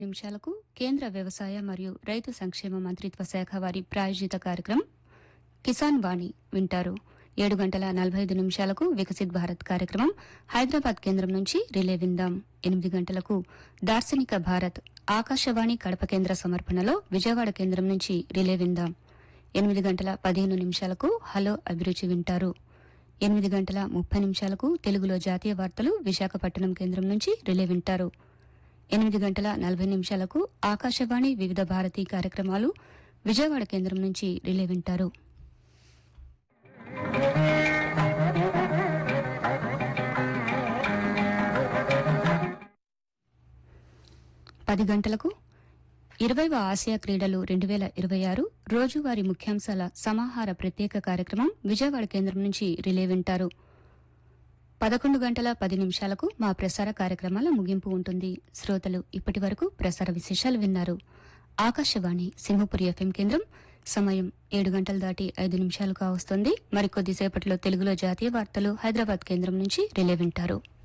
నిమిషాలకు కేంద్ర వ్యవసాయ మరియు రైతు సంక్షేమ మంత్రిత్వ శాఖ వారి ప్రాయోజిత కార్యక్రమం కిసాన్ వాణి వింటారు ఏడు గంటల నలభై ఐదు నిమిషాలకు వికసిత్ భారత్ కార్యక్రమం హైదరాబాద్ కేంద్రం నుంచి రిలే విందాం ఎనిమిది గంటలకు దార్శనిక భారత్ ఆకాశవాణి కడప కేంద్ర సమర్పణలో విజయవాడ కేంద్రం నుంచి రిలే విందాం ఎనిమిది గంటల పదిహేను నిమిషాలకు హలో అభిరుచి వింటారు ఎనిమిది గంటల ముప్పై నిమిషాలకు తెలుగులో జాతీయ వార్తలు విశాఖపట్నం కేంద్రం నుంచి రిలే వింటారు ఎనిమిది గంటల నలభై నిమిషాలకు ఆకాశవాణి వివిధ భారతీ కార్యక్రమాలు విజయవాడ కేంద్రం నుంచి రిలే వింటారు పది గంటలకు ఇరవైవ ఆసియా క్రీడలు రెండు వేల ఇరవై ఆరు రోజువారీ ముఖ్యాంశాల సమాహార ప్రత్యేక కార్యక్రమం విజయవాడ కేంద్రం నుంచి రిలే వింటారు పదకొండు గంటల పది నిమిషాలకు మా ప్రసార కార్యక్రమాల ముగింపు ఉంటుంది శ్రోతలు ఇప్పటి వరకు ప్రసార విశేషాలు విన్నారు ఆకాశవాణి సింహపురి ఎఫ్ఎం కేంద్రం సమయం ఏడు గంటలు దాటి ఐదు నిమిషాలు కావస్తోంది మరికొద్దిసేపట్లో తెలుగులో జాతీయ వార్తలు హైదరాబాద్ కేంద్రం నుంచి రిలే వింటారు